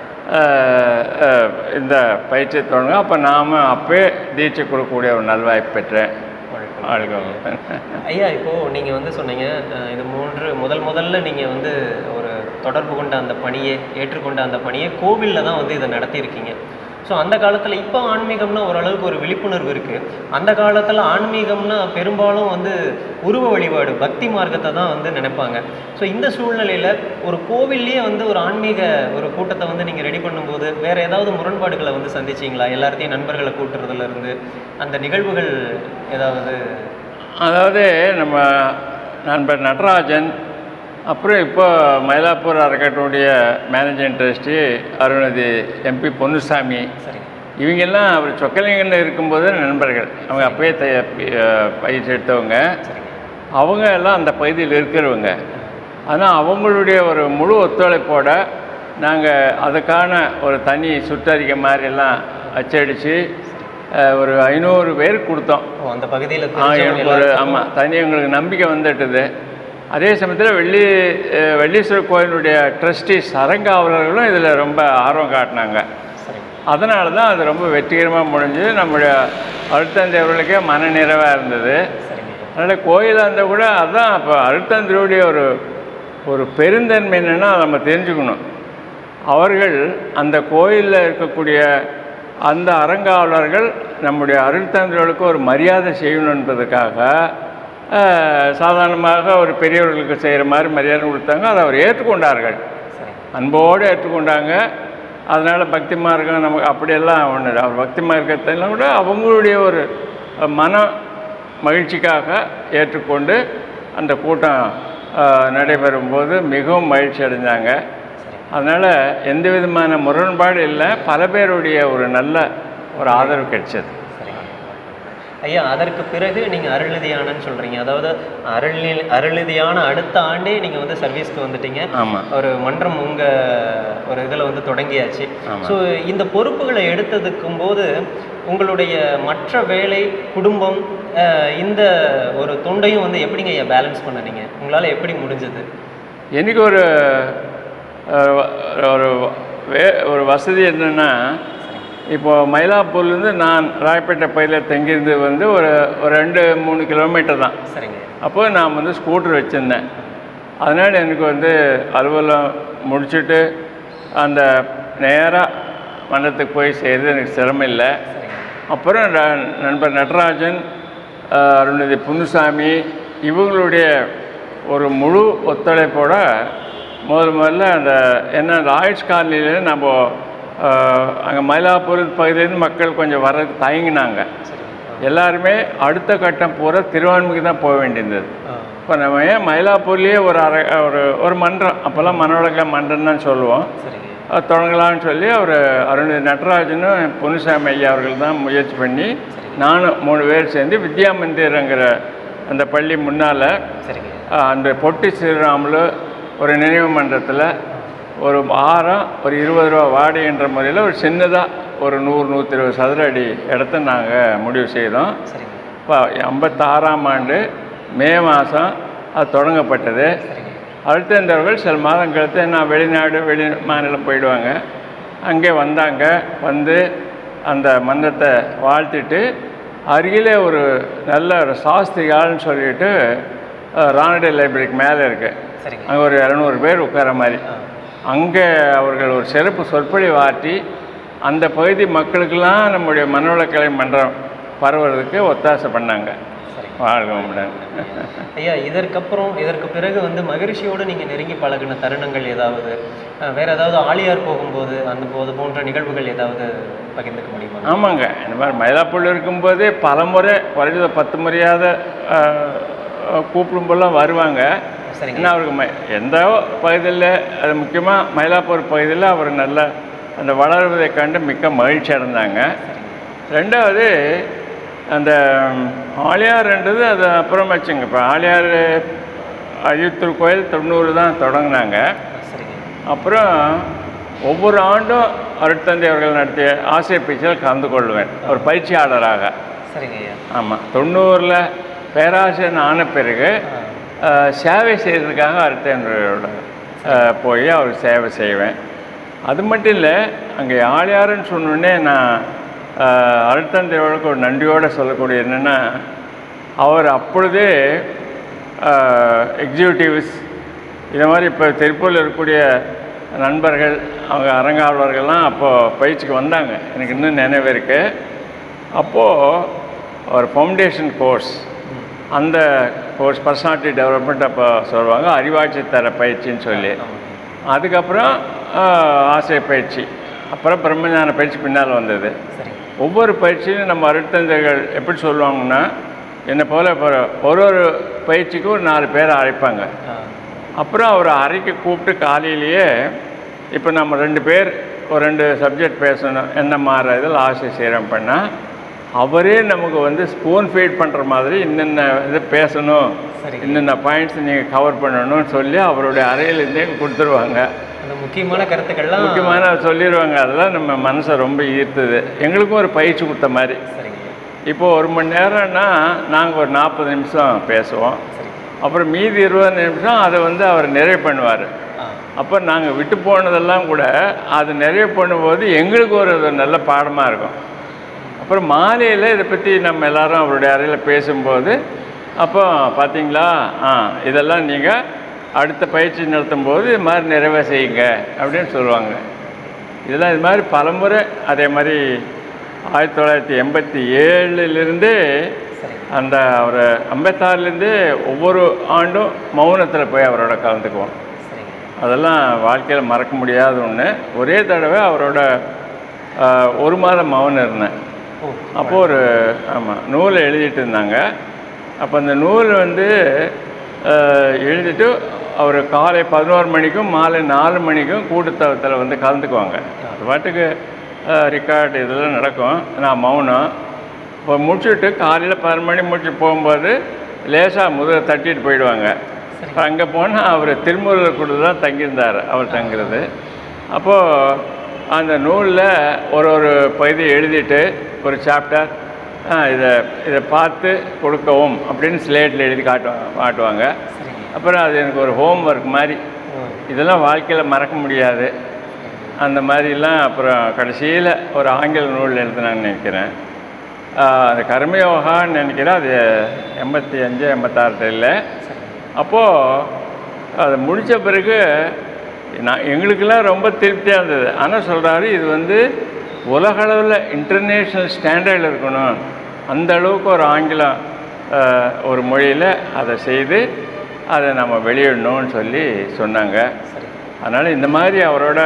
அஹ், அஹ், இந்த பயிற்சியை தொடங்க அப்போ நாம் அப்பே தீட்சை கொடுக்கக்கூடிய ஒரு நல்வாய்ப்பு பெற்றேன்
வணக்கம்.
வாழ்க்கை
ஐயா இப்போ நீங்க வந்து சொன்னீங்க அஹ், இது மூன்று முதல் முதல்ல நீங்க வந்து ஒரு தொடர்பு கொண்ட அந்த பணியை ஏற்றுக்கொண்ட அந்த பணியை கோவில்ல தான் வந்து இதை நடத்தியிருக்கீங்க ஸோ அந்த காலத்தில் இப்போ ஆன்மீகம்னா ஓரளவுக்கு ஒரு விழிப்புணர்வு இருக்குது அந்த காலத்தில் ஆன்மீகம்னா பெரும்பாலும் வந்து உருவ வழிபாடு பக்தி மார்க்கத்தை தான் வந்து நினைப்பாங்க ஸோ இந்த சூழ்நிலையில் ஒரு கோவில்லையே வந்து ஒரு ஆன்மீக ஒரு கூட்டத்தை வந்து நீங்கள் ரெடி பண்ணும்போது வேறு ஏதாவது முரண்பாடுகளை வந்து சந்திச்சிங்களா எல்லாத்தையும் நண்பர்களை கூட்டுறதுல இருந்து அந்த நிகழ்வுகள் ஏதாவது
அதாவது நம்ம நண்பர் நடராஜன் அப்புறம் இப்போ மயிலாப்பூர் அறக்கட்டளையுடைய managing trustee Arunathi MP Ponnusamy
சரிங்க
இவங்கெல்லாம் அவர் சொக்கலிங்கன்னு இருக்கும்போது நண்பர்கள் அவங்க அப்பயே த அஹ் பயிற்சி எடுத்தவங்க
சரிங்க
அவங்க எல்லாம் அந்த பகுதியில் இருக்கிறவங்க ஆனால் அவங்களுடைய ஒரு முழு ஒத்துழைப்போட நாங்கள் அதுக்கான ஒரு தனி சுற்றறிக்கை மாதிரிலாம் அச்சடித்து அஹ், ஒரு ஐநூறு பேருக்கு கொடுத்தோம்
ஓ அந்த பகுதியில்
ஆ, எனக்கு ஒரு ஆமாம் தனி எங்களுக்கு நம்பிக்கை வந்துட்டுது அதே சமயத்தில் வெள்ளி அஹ், வெள்ளீஸ்வரர் கோயிலுடைய ட்ரஸ்டி சரங்காவலர்களும் இதில் ரொம்ப ஆர்வம் காட்டினாங்க
சரிங்க
அதனால தான் அது ரொம்ப வெற்றிகரமாக முடிஞ்சு நம்முடைய அழுத்தந்தை அவர்களுக்கே மன நிறைவாக இருந்தது
சரிங்க
அதனால் கோயிலாக இருந்தால் கூட அதான் இப்போ அழுத்தந்திரியுடைய ஒரு ஒரு பெருந்தன்மை என்னென்னா நம்ம தெரிஞ்சுக்கணும் அவர்கள் அந்த கோயிலில் இருக்கக்கூடிய அந்த அறங்காவலர்கள் நம்முடைய அருள் தந்தைகளுக்கு ஒரு மரியாதை செய்யணும் என்பதற்காக அஹ், சாதாரணமாக ஒரு பெரியவர்களுக்கு செய்கிற மாதிரி மரியாதை கொடுத்தாங்க அதை அவர் ஏற்றுக்கொண்டார்கள்
சரிங்க
அன்போடு ஏற்றுக்கொண்டாங்க அதனால் பக்தி மார்க்கம் நமக்கு அப்படியெல்லாம் ஒன்று அவர் பக்தி மார்க்கத்தெல்லாம் கூட அவங்களுடைய ஒரு மன மகிழ்ச்சிக்காக ஏற்றுக்கொண்டு அந்த கூட்டம் அஹ், நடைபெறும்போது மிகவும் மகிழ்ச்சி அடைஞ்சாங்க அதனால் எந்த விதமான முரண்பாடு இல்லை பல பேருடைய ஒரு நல்ல ஒரு ஆதரவு கிடைச்சது
சரிங்க ஐயா அதற்கு பிறகு நீங்கள் அருள்நிதியானன்னு சொல்கிறீங்க அதாவது அருள்நி அருள்நிதியான அடுத்த ஆண்டே நீங்கள் வந்து சர்வீஸ்க்கு வந்துட்டீங்க
ஆமாம்
ஒரு மன்றம் உங்கள் ஒரு இதில் வந்து தொடங்கியாச்சு
ஆமா.
ஸோ இந்த பொறுப்புகளை எடுத்ததுக்கும் போது உங்களுடைய மற்ற வேலை குடும்பம் அஹ், இந்த ஒரு தொண்டையும் வந்து எப்படிங்க ஐயா பேலன்ஸ் பண்ணனீங்க உங்களால் எப்படி முடிஞ்சது
எனக்கு ஒரு அஹ், ஒரு வே ஒரு வசதி என்னென்னா இப்போ மயிலாப்பூர்லேருந்து நான் ராயப்பேட்டை பயிரில் தங்கியிருந்து வந்து ஒரு ஒரு ரெண்டு மூணு கிலோமீட்டர் தான்
சரிங்க
அப்போ நான் வந்து ஸ்கூட்டர் வச்சுருந்தேன் அதனால் எனக்கு வந்து அலுவலகம் முடிச்சுட்டு அந்த நேராக மண்டலத்துக்கு போய் செய்கிறது எனக்கு சிரமம் இல்லை
சரிங்க
அப்புறம் ர- நண்பர் நடராஜன் அஹ், அருள்நிதி புன்னுசாமி இவங்களுடைய ஒரு முழு ஒத்துழைப்போட முதல் முதல்ல அந்த என்ன அந்த ஆயுஷ் காலனியில் நம்ம அங்கே மயிலாப்பூர் பகுதியிலேருந்து மக்கள் கொஞ்சம் வர்றதுக்கு தயங்கினாங்க
சரிங்க
எல்லாருமே அடுத்த கட்டம் பூரா திருவான்மைக்கு தான் போக வேண்டியிருந்தது
ஆ
இப்போ நம்ம ஏன் மயிலாப்பூர்லேயே ஒரு அரை ஒரு ஒரு மன்றம் அப்போல்லாம் மனவளக்க மன்றம் தான் சொல்லுவோம்
சரிங்க
அது தொடங்கலாம்னு சொல்லி அவர் அருண் நடராஜனும் பொன்னுசாமி ஐயா அவர்கள் தான் முயற்சி பண்ணி நானும் மூணு பேர் சேர்ந்து வித்யா மந்திர்ங்கிற அந்த பள்ளி முன்னால்
சரிங்க
அந்த பொட்டி ஸ்ரீராமில் ஒரு நினைவு மன்றத்தில் ஒரு வாரம் ஒரு இருபது ரூபா வாடகைன்ற முறையில் ஒரு சின்னதாக ஒரு நூறு நூற்றி இருபது சதுர அடி இடத்த நாங்கள் முடிவு செய்தோம்
சரிங்க
இப்போ ஐம்பத்தாறாம் ஆண்டு மே மாதம் அது தொடங்கப்பட்டது
சரிங்க
அடுத்தவர்கள் சில மாதம் கழித்து நான் வெளிநாடு வெளி மாநிலம் போயிடுவாங்க அங்கே வந்தாங்க வந்து அந்த மன்றத்தை வாழ்த்திட்டு அருகிலே ஒரு நல்ல ஒரு சாஸ்திரிகால்னு சொல்லிட்டு அஹ், ராணடே லைப்ரரிக்கு மேலே இருக்கு
சரிங்க
அங்கே ஒரு இரநூறு பேர் உட்கார மாதிரி
ஆ
அங்கே அவர்கள் ஒரு சிறப்பு சொற்பொழிவு ஆற்றி அந்த பகுதி மக்களுக்கெல்லாம் நம்முடைய மனவளக்கலை மன்றம் பரவுறதுக்கு ஒத்தாசை பண்ணாங்க
சரிங்க
வாழ்க வளமுடன்.
ஐயா இதற்கப்புறம் இதற்கு பிறகு வந்து மகிழ்ச்சியோடு நீங்கள் நெருங்கி பழகின தருணங்கள் ஏதாவது அஹ், வேற ஏதாவது ஆழியார் போகும்போது அந்த போது போன்ற நிகழ்வுகள் ஏதாவது பகிர்ந்துக்க முடியுமா
ஆமாங்க இந்த மாதிரி மயிலாப்பூர் இருக்கும்போதே பல முறை குறைஞ்சது பத்து முறையாவது கூப்பிடும்போதெல்லாம் வருவாங்க
சரிங்க
ஏன்னா அவருக்கு ம எந்த பகுதியில் அது முக்கியமாக மயிலாப்பூர் பகுதியில் அவர் நல்ல அந்த வளர்வதை கண்டு மிக்க மகிழ்ச்சி அடைந்தாங்க ரெண்டாவது அந்த ஆழியார்ன்றது அது அப்புறம் வச்சுங்க இப்போ ஆழியார் அழித்தூர் கோயில் தொண்ணூறு தான் தொடங்கினாங்க
சரிங்க
அப்புறம் ஒவ்வொரு ஆண்டும் அருட்தந்தை அவர்கள் நடத்திய ஆசிரியர் பேச்சில் கலந்து கொள்வேன் ஒரு பயிற்சியாளராக
சரிங்க ஐயா
ஆமாம் தொண்ணூறில் பேராசிரியர் ஆன பிறகு
ஆ,
அஹ், சேவை செய்கிறதுக்காக அருட்தந்தையோட அஹ், போய் அவர் சேவை செய்வேன் அது மட்டும் இல்லை அங்கே ஆழியாருன்னு சொன்னோடனே நான் அஹ், அருட்தந்தையோருக்கு ஒரு நன்றியோடு சொல்லக்கூடிய என்னென்னா அவர் அப்பொழுதே எக்ஸிக்யூட்டிவ்ஸ் இது மாதிரி இப்போ திருப்பூரில் இருக்கக்கூடிய நண்பர்கள் அவங்க அரங்காவலர்கள்லாம் அப்போது பயிற்சிக்கு வந்தாங்க எனக்கு இன்னும் நினைவு இருக்கு அப்போது ஒரு ஃபவுண்டேஷன் கோர்ஸ் அந்த கோர்ஸ் பர்சனாலிட்டி டெவலப்மெண்ட் அப்போ சொல்லுவாங்க அறிவாட்சி தர பயிற்சின்னு சொல்லி அதுக்கப்புறம் ஆஹ், ஆசிரியர் பயிற்சி அப்புறம் பிரம்மஞான பயிற்சி பின்னால் வந்தது
சரிங்க
ஒவ்வொரு பயிற்சியிலும் நம்ம அருட்தந்தைகள் எப்படி சொல்லுவாங்கன்னா என்னை போல் இப்போ ஒரு ஒரு பயிற்சிக்கும் ஒரு நாலு பேரை அழைப்பாங்க
ஆ,
அப்புறம் அவர் அறைக்கு கூப்பிட்டு காலையிலேயே இப்போ நம்ம ரெண்டு பேர் ஒரு ரெண்டு சப்ஜெக்ட் பேசணும் என்ன மாற இதில் ஆசை செய்கிறோம் பண்ணால் அவரே நமக்கு வந்து ஸ்பூன் ஃபீட் பண்ணுற மாதிரி இன்னென்ன இது பேசணும்
சரிங்க.
இன்னென்ன பாயிண்ட்ஸ் நீங்கள் கவர் பண்ணணும்னு சொல்லி அவருடைய அறையிலேருந்தே கொடுத்துருவாங்க
அந்த முக்கியமான கருத்துக்கள்லாம்
முக்கியமான சொல்லிடுவாங்க அதெல்லாம் நம்ம மனசை ரொம்ப ஈர்த்தது எங்களுக்கும் ஒரு பயிற்சி கொடுத்த மாதிரி
சரிங்க ஐயா
இப்போ ஒரு மணி நேரம்னா நாங்கள் ஒரு நாற்பது நிமிஷம் பேசுவோம்
சரிங்க
அப்புறம் மீதி இருபது நிமிஷம் அதை வந்து அவர் நிறைவு பண்ணுவார்
ஆ
அப்போ நாங்கள் விட்டு போனதெல்லாம் கூட அது நிறைவு பண்ணும்போது எங்களுக்கு ஒரு அது நல்ல பாடமாக இருக்கும் அப்புறம் மாலையில் இதை பற்றி நம்ம எல்லாரும் அவருடைய அறையில் பேசும்போது அப்போ பார்த்தீங்களா ஆ இதெல்லாம் நீங்கள் அடுத்த பயிற்சி நடத்தும் போது இது மாதிரி நிறைவே செய்யுங்க அப்படின்னு சொல்லுவாங்க இதெல்லாம் இது மாதிரி பலமுறை அதே மாதிரி ஆயிரத்தி தொள்ளாயிரத்தி எண்பத்தி ஏழுலேருந்தே
சரிங்க
அந்த அவர் ஐம்பத்தாறுலேருந்து ஒவ்வொரு ஆண்டும் மௌனத்தில் போய் அவரோட கலந்துக்குவோம்
சரிங்க
அதெல்லாம் வாழ்க்கையில் மறக்க முடியாத ஒன்று ஒரே தடவை அவரோட ஆஹ், ஒரு மாதம் மௌனம் இருந்தேன்
ஓ
அப்போ ஒரு ஆமாம் நூலை எழுதிட்டு இருந்தாங்க அப்போ அந்த நூல் வந்து ஆஹ், எழுதிட்டு அவர் காலை பதினோரு மணிக்கும் மாலை நாலு மணிக்கும் கூட்டத்தவத்தில் வந்து கலந்துக்குவாங்க அது பாட்டுக்கு ரெக்கார்டு இதெல்லாம் நடக்கும் நான் மௌனம் இப்போ முடிச்சுட்டு காலையில் பதினொரு மணி முடிச்சு போகும்போது லேசாக முதல்ல தட்டிட்டு போயிடுவாங்க அங்கே போனால் அவர் திருமுருகர் கூட தான் தங்கியிருந்தார் அவர் தங்குறது அப்போது அந்த நூலில் ஒரு ஒரு பகுதி எழுதிட்டு ஒரு சாப்டர் இதை இதை பார்த்து கொடுக்கவும் அப்படின்னு ஸ்லேட்டில் எழுதி காட்டுவாங்க காட்டுவாங்க
சரிங்க
அப்புறம் அது எனக்கு ஒரு ஹோம் ஒர்க் மாதிரி
ம்
இதெல்லாம் வாழ்க்கையில் மறக்க முடியாது அந்த மாதிரிலாம் அப்புறம் கடைசியில் ஒரு ஆங்கில நூல் எழுதினான்னு நினைக்கிறேன் ஆஹ் அது கர்மயோகான்னு நினைக்கிறேன் அது எண்பத்தி அஞ்சு எண்பத்தாறு இல்லை அப்போது அதை முடித்த பிறகு நான் எங்களுக்கெல்லாம் ரொம்ப திருப்தியாக இருந்தது ஆனால் சொல்கிறாரு இது வந்து உலகளவில் இன்டர்நேஷ்னல் ஸ்டாண்டர்டில் இருக்கணும் அந்த அளவுக்கு ஒரு ஆங்கிலம் ஆஹ், ஒரு மொழியில் அதை செய்து அதை நம்ம வெளியிடணும்னு சொல்லி சொன்னாங்க
சரி
அதனால் இந்த மாதிரி அவரோட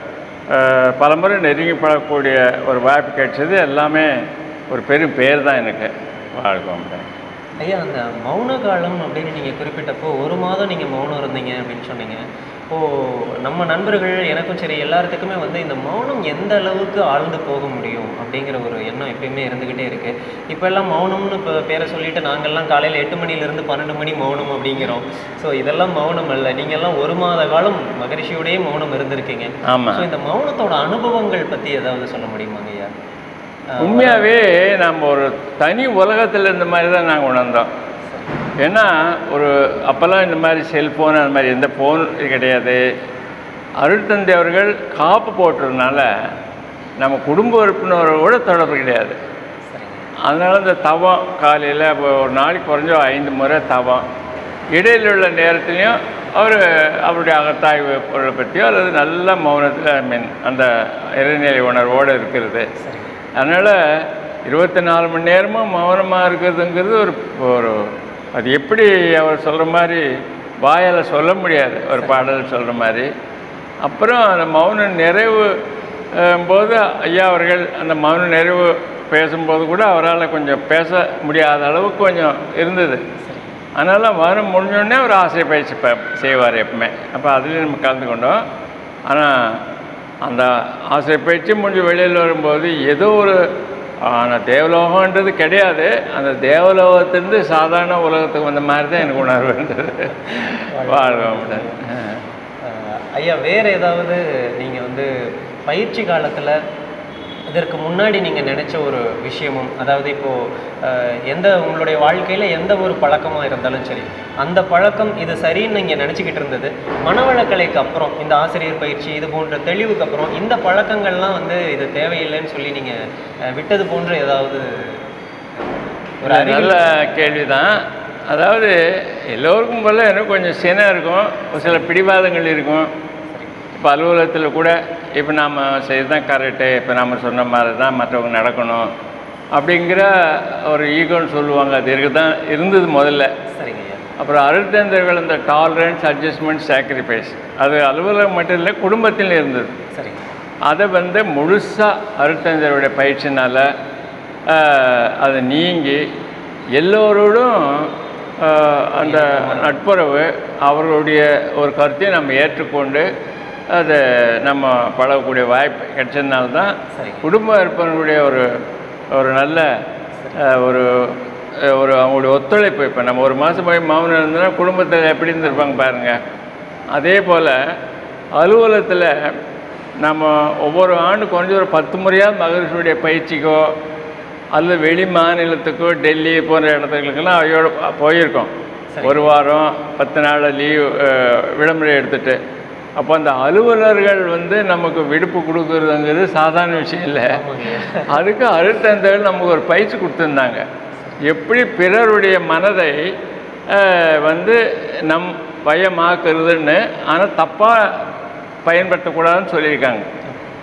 அஹ், பலமுறை நெருங்கி பழகக்கூடிய ஒரு வாய்ப்பு கிடைச்சது எல்லாமே ஒரு பெரும் பேர் தான் எனக்கு வாழ்க்கை
ஐயா அந்த மௌன காலம் அப்படின்னு நீங்கள் குறிப்பிட்டப்போ ஒரு மாதம் நீங்கள் மௌனம் இருந்தீங்க அப்படின்னு சொன்னீங்க இப்போது நம்ம நண்பர்கள் எனக்கும் சரி எல்லாத்துக்குமே வந்து இந்த மௌனம் எந்த அளவுக்கு ஆழ்ந்து போக முடியும் அப்படிங்கிற ஒரு எண்ணம் எப்பயுமே இருந்துக்கிட்டே இருக்குது இப்போ எல்லாம் மௌனம்னு இப்போ பேரை சொல்லிட்டு நாங்கள்லாம் காலையில் எட்டு மணிலேருந்து பன்னெண்டு மணி மௌனம் அப்படிங்கிறோம் ஸோ இதெல்லாம் மௌனம் அல்ல நீங்கள்லாம் ஒரு மாத காலம் மகரிஷியோடயே மௌனம் இருந்திருக்கீங்க
ஆமாம்
ஸோ இந்த மௌனத்தோட அனுபவங்கள் பற்றி ஏதாவது சொல்ல முடியுமாங்க ஐயா அஹ்
உண்மையாகவே நம்ம ஒரு தனி உலகத்தில் இருந்த மாதிரி தான் நாங்கள் உணர்ந்தோம் ஏன்னா ஒரு அப்போல்லாம் இந்த மாதிரி செல்ஃபோன் அந்த மாதிரி எந்த ஃபோன் கிடையாது அருட்தந்தை அவர்கள் காப்பு போட்டதுனால நம்ம குடும்ப உறுப்பினரோட தொடர்பு கிடையாது
சரிங்க
அதனால இந்த தவம் காலையில் இப்போ ஒரு நாளைக்கு குறைஞ்ச ஐந்து முறை தவம் இடையில் உள்ள நேரத்துலையும் அவர் அவருடைய அகத்தாய்வு பொருளை பற்றியோ அல்லது நல்ல மௌனத்தில் ஐ மீன் அந்த இறைநிலை உணர்வோடு இருக்கிறது
சரிங்க
அதனால் இருபத்தி நாலு மணி நேரமும் மௌனமாக இருக்கிறதுங்கிறது ஒரு ஒரு அது எப்படி அவர் சொல்கிற மாதிரி வாயால் சொல்ல முடியாது ஒரு பாடல் சொல்கிற மாதிரி அப்புறம் அந்த மௌன நிறைவு அஹ், போது ஐயா அவர்கள் அந்த மௌன நிறைவு பேசும்போது கூட அவரால் கொஞ்சம் பேச முடியாத அளவுக்கு கொஞ்சம் இருந்தது அதனால் மௌனம் முடிஞ்சோடனே ஒரு ஆசை பயிற்சி ப செய்வார் எப்பவுமே அப்போ அதுலேயும் நம்ம கலந்து கொண்டோம் ஆனால் அந்த ஆசை பயிற்சி முடிஞ்சு வெளியில் வரும்போது ஏதோ ஒரு ஆனால் தேவலோகன்றது கிடையாது அந்த தேவலோகத்திலிருந்து சாதாரண உலகத்துக்கு வந்த மாதிரி தான் எனக்கு உணர்வு இருந்தது வாழ்வோம்
அஹ் ஐயா வேற ஏதாவது நீங்கள் வந்து பயிற்சி காலத்தில் இதற்கு முன்னாடி நீங்கள் நினச்ச ஒரு விஷயமும் அதாவது இப்போது எந்த உங்களுடைய வாழ்க்கையில் எந்த ஒரு பழக்கமாக இருந்தாலும் சரி அந்த பழக்கம் இது சரின்னு நீங்கள் நினச்சிக்கிட்டு இருந்தது மனவளக்கலைக்கு அப்புறம் இந்த ஆசிரியர் பயிற்சி இது போன்ற தெளிவுக்கு அப்புறம் இந்த பழக்கங்கள்லாம் வந்து இது தேவையில்லைன்னு சொல்லி நீங்கள் விட்டது போன்ற ஏதாவது ஒரு அறிவு
நல்ல கேள்வி தான் அதாவது எல்லோருக்கும் போல எனக்கு கொஞ்சம் சினம் இருக்கும் ஒரு சில பிடிவாதங்கள் இருக்கும் இப்போ அலுவலகத்தில் கூட இப்போ நாம் செய்து தான் கரெக்டு இப்போ நாம் சொன்ன மாதிரி தான் மற்றவங்க நடக்கணும் அப்படிங்கிற ஒரு ஈகோன்னு சொல்லுவாங்க அது இருக்கு தான் இருந்தது முதல்ல
சரிங்க ஐயா
அப்புறம் அருட்தந்தர்கள் இந்த டாலரன்ஸ் அட்ஜஸ்ட்மெண்ட் சாக்ரிஃபைஸ் அது அலுவலகம் மட்டும் இல்லை குடும்பத்தில் இருந்தது
சரிங்க
அதை வந்து முழுசாக அருட்தந்தருடைய பயிற்சினால் அது நீங்கி எல்லோரோடும் ஆஹ், அந்த நட்புறவு அவர்களுடைய ஒரு கருத்தையும் நம்ம ஏற்றுக்கொண்டு அதை நம்ம பழகக்கூடிய வாய்ப்பு கிடைச்சதுனால தான்
சரி.
குடும்ப இருப்பவர்களுடைய ஒரு ஒரு நல்ல ஆஹ், ஒரு அஹ், ஒரு அவங்களுடைய ஒத்துழைப்பு இப்போ நம்ம ஒரு மாதம் போய் மௌனம் இருந்தோன்னா குடும்பத்தில் எப்படி இருந்திருப்பாங்க பாருங்கள் அதே போல் அலுவலகத்தில் நம்ம ஒவ்வொரு ஆண்டு குறைஞ்ச ஒரு பத்து முறையாவது மகரிஷியுடைய பயிற்சிக்கோ அல்லது வெளி மாநிலத்துக்கோ டெல்லி போன்ற இடத்துகளுக்கெல்லாம் அவையோட போயிருக்கோம்
சரி.
ஒரு வாரம் பத்து நாள் லீவ் விடுமுறை எடுத்துட்டு அப்போ அந்த அலுவலர்கள் வந்து நமக்கு விடுப்பு கொடுக்குறதுங்கிறது சாதாரண விஷயம் இல்லை
ஆமாங்க
அதுக்கு அருட்தந்தைகள் நமக்கு ஒரு பயிற்சி கொடுத்துருந்தாங்க எப்படி பிறருடைய மனதை அஹ், வந்து நம் வயமாக்குறதுன்னு ஆனால் தப்பாக பயன்படுத்தக்கூடாதுன்னு சொல்லியிருக்காங்க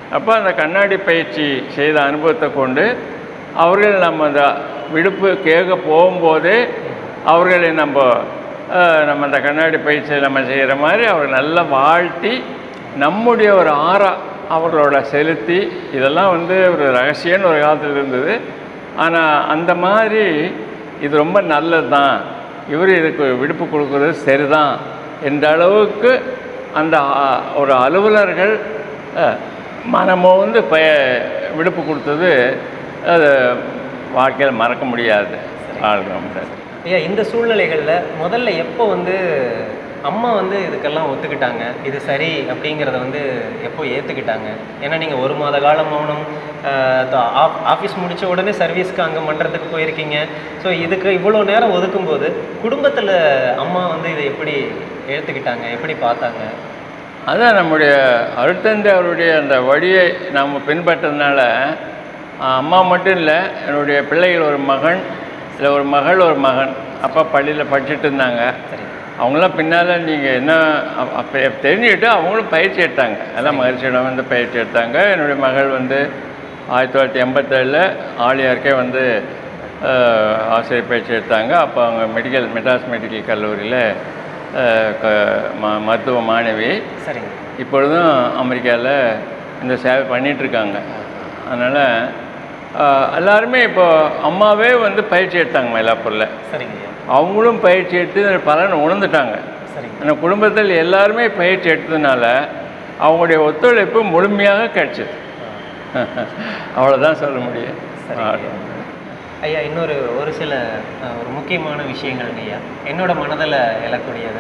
அப்போ அந்த கண்ணாடி பயிற்சி செய்த அனுபவத்தை கொண்டு அவர்கள் நம்ம அந்த விடுப்பு கேட்க போகும்போதே அவர்களை நம்ம அஹ், நம்ம அந்த கண்ணாடி பயிற்சியை நம்ம செய்கிற மாதிரி அவர்கள் நல்லா வாழ்த்தி நம்முடைய ஒரு ஆறா அவர்களோட செலுத்தி இதெல்லாம் வந்து ஒரு ரகசியம்னு ஒரு காலத்தில் இருந்தது ஆனால் அந்த மாதிரி இது ரொம்ப நல்லது தான் இவர் இதுக்கு விடுப்பு கொடுக்குறது சரிதான் என்ற அளவுக்கு அந்த ஆ- ஒரு அலுவலர்கள் அஹ், மனமோ வந்து பய விடுப்பு கொடுத்தது அது வாழ்க்கையில் மறக்க முடியாது வாழ்க்கை முடியாது
ஐயா இந்த சூழ்நிலைகளில் முதல்ல எப்போ வந்து அம்மா வந்து இதுக்கெல்லாம் ஒத்துக்கிட்டாங்க இது சரி அப்படிங்கிறத வந்து எப்போ ஏற்றுக்கிட்டாங்க ஏன்னா நீங்கள் ஒரு மாத காலம் மௌனம் ஆஃபீஸ் முடித்த உடனே சர்வீஸ்க்கு அங்கே மன்றத்துக்கு போயிருக்கீங்க ஸோ இதுக்கு இவ்வளோ நேரம் ஒதுக்கும்போது குடும்பத்தில் அம்மா வந்து இதை எப்படி ஏற்றுக்கிட்டாங்க எப்படி பார்த்தாங்க
அதான் நம்முடைய அருட்தந்தை அவருடைய அந்த வழியை நாம் பின்பற்றதுனால ஆஹ், அம்மா மட்டும் இல்லை என்னுடைய பிள்ளைகள் ஒரு மகன் இல்லை ஒரு மகள் ஒரு மகன் அப்பா பள்ளியில் படிச்சுட்டு இருந்தாங்க
சரி
அவங்களாம் பின்னால் நீங்கள் என்ன அப்- அப்போ தெரிஞ்சுக்கிட்டு அவங்களும் பயிற்சி எடுத்தாங்க எல்லாம் மகிழ்ச்சியிடம் வந்து பயிற்சி எடுத்தாங்க என்னுடைய மகள் வந்து ஆயிரத்தி தொள்ளாயிரத்தி எண்பத்தேழில் ஆலியாருக்கே வந்து ஆஹ், ஆசிரியர் பயிற்சி எடுத்தாங்க அப்போ அவங்க மெடிக்கல் மெட்ராஸ் மெடிக்கல் கல்லூரியில் ஆஹ், க ம- மருத்துவ மாணவி
சரிங்க
இப்பொழுதும் அமெரிக்காவில் இந்த சேவை பண்ணிகிட்ருக்காங்க அதனால் எல்லாருமே இப்போ அம்மாவே வந்து பயிற்சி எடுத்தாங்க மயிலாப்பூரில்
சரிங்க ஐயா
அவங்களும் பயிற்சி எடுத்து இதோட பலனை உணர்ந்துட்டாங்க
சரிங்க
அந்த குடும்பத்தில் எல்லாருமே பயிற்சி எடுத்ததுனால அவங்களுடைய ஒத்துழைப்பு முழுமையாக கிடைச்சிது அவ்வளோதான் சொல்ல முடியும்
சரிங்க ஐயா இன்னொரு ஒரு சில அஹ், ஒரு முக்கியமான விஷயங்கள்ங்க ஐயா என்னோட மனதில் எழக்கூடியது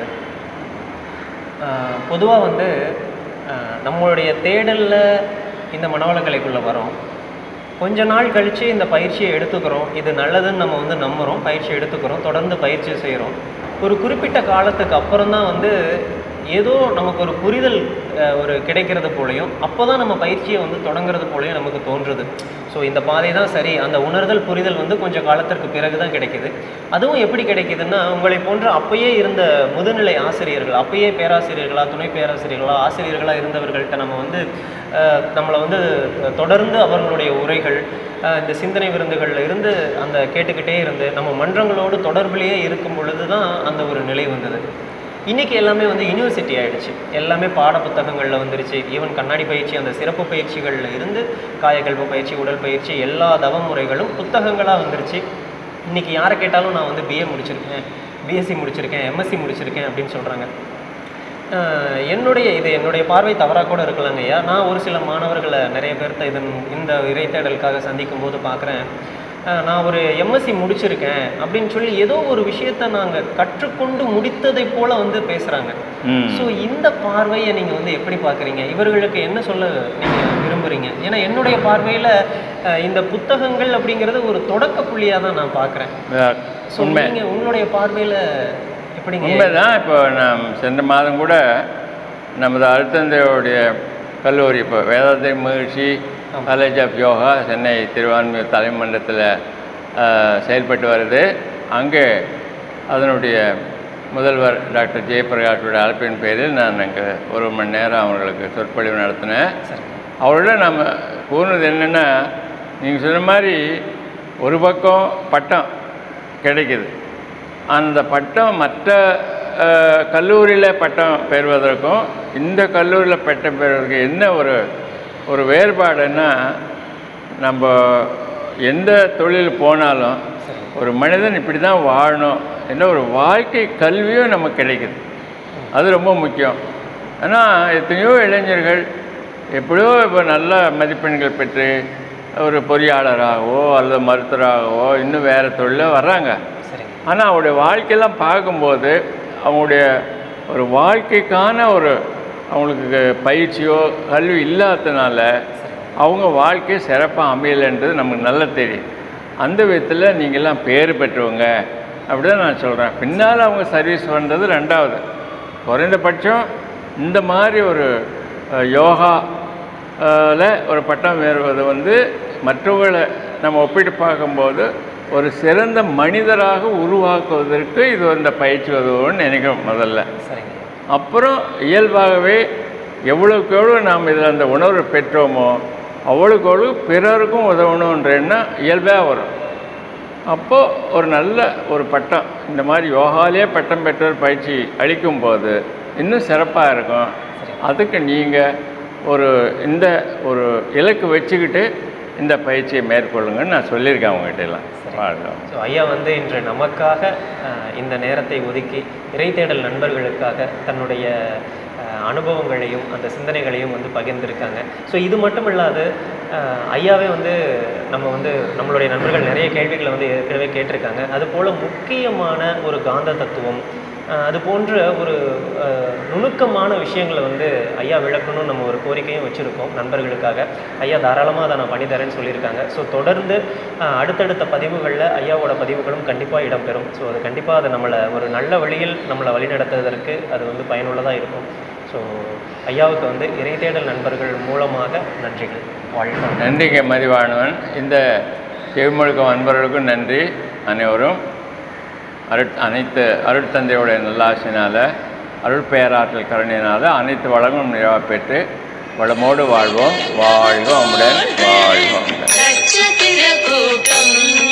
பொதுவாக வந்து அஹ், நம்மளுடைய தேடலில் இந்த மனவளக்கலைக்குள்ளே வரோம் கொஞ்ச நாள் கழித்து இந்த பயிற்சியை எடுத்துக்கிறோம் இது நல்லதுன்னு நம்ம வந்து நம்புகிறோம் பயிற்சி எடுத்துக்கிறோம் தொடர்ந்து பயிற்சி செய்கிறோம் ஒரு குறிப்பிட்ட காலத்துக்கு அப்புறம் தான் வந்து ஏதோ நமக்கு ஒரு புரிதல் அஹ், ஒரு கிடைக்கிறது போலையும் அப்போ தான் நம்ம பயிற்சியை வந்து தொடங்குறது போலையும் நமக்கு தோன்றுது ஸோ இந்த பாதை தான் சரி அந்த உணர்தல் புரிதல் வந்து கொஞ்சம் காலத்திற்கு பிறகு தான் கிடைக்குது அதுவும் எப்படி கிடைக்குதுன்னா உங்களை போன்ற அப்பயே இருந்த முதுநிலை ஆசிரியர்கள் அப்பயே பேராசிரியர்களா துணை பேராசிரியர்களா ஆசிரியர்களாக இருந்தவர்கள்ட்ட நம்ம வந்து அஹ், நம்மளை வந்து தொடர்ந்து அவர்களுடைய உரைகள் அஹ், இந்த சிந்தனை விருந்துகளில் இருந்து அந்த கேட்டுக்கிட்டே இருந்து நம்ம மன்றங்களோடு தொடர்பிலேயே இருக்கும் பொழுது தான் அந்த ஒரு நிலை வந்தது இன்னைக்கு எல்லாமே வந்து யூனிவர்சிட்டி ஆயிடுச்சு எல்லாமே பாட புத்தகங்களில் வந்துருச்சு ஈவன் கண்ணாடி பயிற்சி அந்த சிறப்பு பயிற்சிகளில் இருந்து காயக்கல்ப பயிற்சி உடல் பயிற்சி எல்லா தவ முறைகளும் புத்தகங்களாக வந்துருச்சு இன்னைக்கு யாரை கேட்டாலும் நான் வந்து பிஏ முடிச்சிருக்கேன் பிஎஸ்சி முடிச்சிருக்கேன் எம்எஸ்சி முடிச்சிருக்கேன் அப்படின்னு சொல்கிறாங்க ஆஹ் என்னுடைய இது என்னுடைய பார்வை தவறாக கூட இருக்கலாங்க ஐயா நான் ஒரு சில மாணவர்களை நிறைய பேர்த்த இதன் இந்த இறைத்தேடலுக்காக சந்திக்கும் போது பார்க்குறேன் நான் ஒரு எம்எஸ்சி முடிச்சிருக்கேன் அப்படின்னு சொல்லி ஏதோ ஒரு விஷயத்தை நாங்கள் கற்றுக்கொண்டு முடித்ததை போல வந்து பேசுகிறாங்க
ம்.
ஸோ இந்த பார்வையை நீங்கள் வந்து எப்படி பார்க்குறீங்க இவர்களுக்கு என்ன சொல்ல நீங்கள் விரும்புகிறீங்க ஏன்னா என்னுடைய பார்வையில் இந்த புத்தகங்கள் அப்படிங்கிறது ஒரு தொடக்க புள்ளியாக தான் நான் பார்க்குறேன் ஸோ
உண்மை
நீங்கள் உங்களுடைய பார்வையில் எப்படிங்க
உண்மைதான் இப்போ நாம் சென்ற மாதம் கூட நமது அருத்தந்தையோடைய கல்லூரி இப்போ வேதாந்தை மகிழ்ச்சி காலேஜ் ஆஃப் யோகா சென்னை திருவான்மையூர் தலைமன்றத்தில் செயல்பட்டு வருது அங்கே அதனுடைய முதல்வர் டாக்டர் ஜெயபிரகாஷோட அழைப்பின் பேரில் நான் அங்கே ஒரு மணி நேரம் அவர்களுக்கு சொற்பொழிவு நடத்தினேன்
சரி
அவரோட நம்ம கூறினது என்னென்னா நீங்கள் சொன்ன மாதிரி ஒரு பக்கம் பட்டம் கிடைக்குது அந்த பட்டம் மற்ற கல்லூரியில் பட்டம் பெறுவதற்கும் இந்த கல்லூரியில் பட்டம் பெறுவதற்கு என்ன ஒரு ஒரு வேறுபாடுன்னா நம்ம எந்த தொழில் போனாலும் ஒரு மனிதன் இப்படி தான் வாழணும் என்ற ஒரு வாழ்க்கை கல்வியும் நமக்கு கிடைக்குது அது ரொம்ப முக்கியம் ஆனால் எத்தனையோ இளைஞர்கள் எப்படியோ இப்போ நல்ல மதிப்பெண்கள் பெற்று ஒரு பொறியாளராகவோ அல்லது மருத்துவராகவோ இன்னும் வேறு தொழிலில் வர்றாங்க
சரிங்க
ஆனால் அவருடைய வாழ்க்கையெல்லாம் பார்க்கும்போது அவங்களுடைய ஒரு வாழ்க்கைக்கான ஒரு அவங்களுக்கு பயிற்சியோ கல்வி இல்லாததுனால அவங்க வாழ்க்கை சிறப்பாக அமையலைன்றது நமக்கு நல்லா தெரியும் அந்த விதத்தில் நீங்கள்லாம் பேர் பெற்றவங்க அப்படி தான் நான் சொல்கிறேன் பின்னால் அவங்க சர்வீஸ் பண்ணுறது ரெண்டாவது குறைந்தபட்சம் இந்த மாதிரி ஒரு அஹ், யோகா அஹ், ல ஒரு பட்டம் பெறுவது வந்து மற்றவர்களை நம்ம ஒப்பிட்டு பார்க்கும்போது ஒரு சிறந்த மனிதராக உருவாக்குவதற்கு இது இந்த பயிற்சி உதவும்னு நினைக்கிறோம் முதல்ல
சரிங்க
அப்புறம் இயல்பாகவே எவ்வளவுக்கு எவ்வளோ நாம் இதில் அந்த உணர்வை பெற்றோமோ அவ்வளோக்கு அவ்வளோ பிறருக்கும் உதவணுன்ற எண்ணம் இயல்பாக வரும் அப்போது ஒரு நல்ல ஒரு பட்டம் இந்த மாதிரி யோகாலே பட்டம் பெற்றோர் பயிற்சி அளிக்கும்போது இன்னும் சிறப்பாக இருக்கும் அதுக்கு நீங்கள் ஒரு இந்த ஒரு இலக்கு வச்சுக்கிட்டு இந்த பயிற்சியை மேற்கொள்ளுங்கன்னு நான் சொல்லியிருக்கேன் அவங்ககிட்ட எல்லாம் வாழ்க
ஸோ ஐயா வந்து இன்று நமக்காக அஹ், இந்த நேரத்தை ஒதுக்கி இறைத்தேடல் நண்பர்களுக்காக தன்னுடைய அஹ், அனுபவங்களையும் அந்த சிந்தனைகளையும் வந்து பகிர்ந்திருக்காங்க ஸோ இது மட்டும் இல்லாது அஹ், ஐயாவே வந்து நம்ம வந்து நம்மளுடைய நண்பர்கள் நிறைய கேள்விகளை வந்து ஏற்கனவே கேட்டிருக்காங்க அது போல முக்கியமான ஒரு காந்த தத்துவம் அஹ், அது போன்ற ஒரு அஹ், நுணுக்கமான விஷயங்களை வந்து ஐயா விளக்கணும்னு நம்ம ஒரு கோரிக்கையும் வச்சுருக்கோம் நண்பர்களுக்காக ஐயா தாராளமாக அதை நான் பண்ணித்தரேன்னு சொல்லியிருக்காங்க ஸோ தொடர்ந்து அஹ், அடுத்தடுத்த பதிவுகளில் ஐயாவோட பதிவுகளும் கண்டிப்பாக இடம்பெறும் ஸோ அது கண்டிப்பாக அது நம்மளை ஒரு நல்ல வழியில் நம்மளை வழிநடத்துவதற்கு அது வந்து பயனுள்ளதாக இருக்கும் ஸோ ஐயாவுக்கு வந்து இறைத்தேடல் நண்பர்கள் மூலமாக நன்றிகள் வாழ்க்கை
நன்றிங்க மதிவானவன் இந்த செவிமொழிக்கும் அன்பர்களுக்கும் நன்றி அனைவரும் அருட் அனைத்து அருட்தந்தையுடைய நல்லாசினால் அருள் பெயராற்றல் கருணையினால் அனைத்து வளங்களும் நிறைவாக பெற்று வளமோடு வாழ்வோம் வாழ்வோம் அமுடன் வாழ்வோம்
நட்சத்திர கூட்டம்